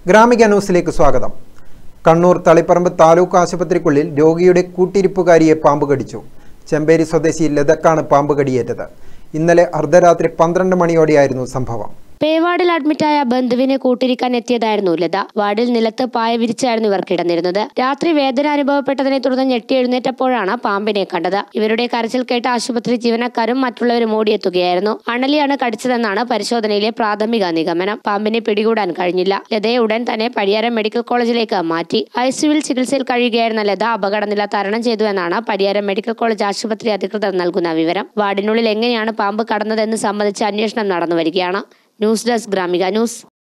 ഗ്രാമിക ന്യൂസിലേക്ക് സ്വാഗതം കണ്ണൂർ തളിപ്പറമ്പ് താലൂക്ക് ആശുപത്രിക്കുള്ളിൽ രോഗിയുടെ കൂട്ടിരിപ്പുകാരിയെ പാമ്പ് കടിച്ചു ചെമ്പേരി സ്വദേശി ലതക്കാണ് പാമ്പ് കടിയേറ്റത് ഇന്നലെ അർദ്ധരാത്രി പന്ത്രണ്ട് മണിയോടെയായിരുന്നു സംഭവം പേവാർഡിൽ അഡ്മിറ്റായ ബന്ധുവിനെ കൂട്ടിരിക്കാൻ എത്തിയതായിരുന്നു ലത വാർഡിൽ നിലത്ത് പായ വിരിച്ചായിരുന്നു ഇവർ കിടന്നിരുന്നത് രാത്രി വേദന അനുഭവപ്പെട്ടതിനെ തുടർന്ന് ഞെട്ടി എഴുന്നേറ്റപ്പോഴാണ് പാമ്പിനെ കണ്ടത് ഇവരുടെ കരച്ചിൽ കേട്ട ആശുപത്രി ജീവനക്കാരും മറ്റുള്ളവരും ഓടിയെത്തുകയായിരുന്നു അണലിയാണ് കടിച്ചതെന്നാണ് പരിശോധനയിലെ പ്രാഥമിക നിഗമനം പാമ്പിനെ പിടികൂടാൻ കഴിഞ്ഞില്ല ലതയെ ഉടൻ തന്നെ പരിയാരം മെഡിക്കൽ കോളേജിലേക്ക് മാറ്റി ഐസിയുവിൽ ചികിത്സയിൽ കഴിയുകയായിരുന്ന ലത അപകടനില തരണം ചെയ്തു എന്നാണ് പരിയാരം മെഡിക്കൽ കോളേജ് ആശുപത്രി അധികൃതർ നൽകുന്ന വിവരം വാർഡിനുള്ളിൽ എങ്ങനെയാണ് പാമ്പ് കടന്നതെന്ന് സംബന്ധിച്ച് അന്വേഷണം നടന്നു വരികയാണ് ന്യൂസ് ഡെസ്ക് ഗ്രാമിക ന്യൂസ്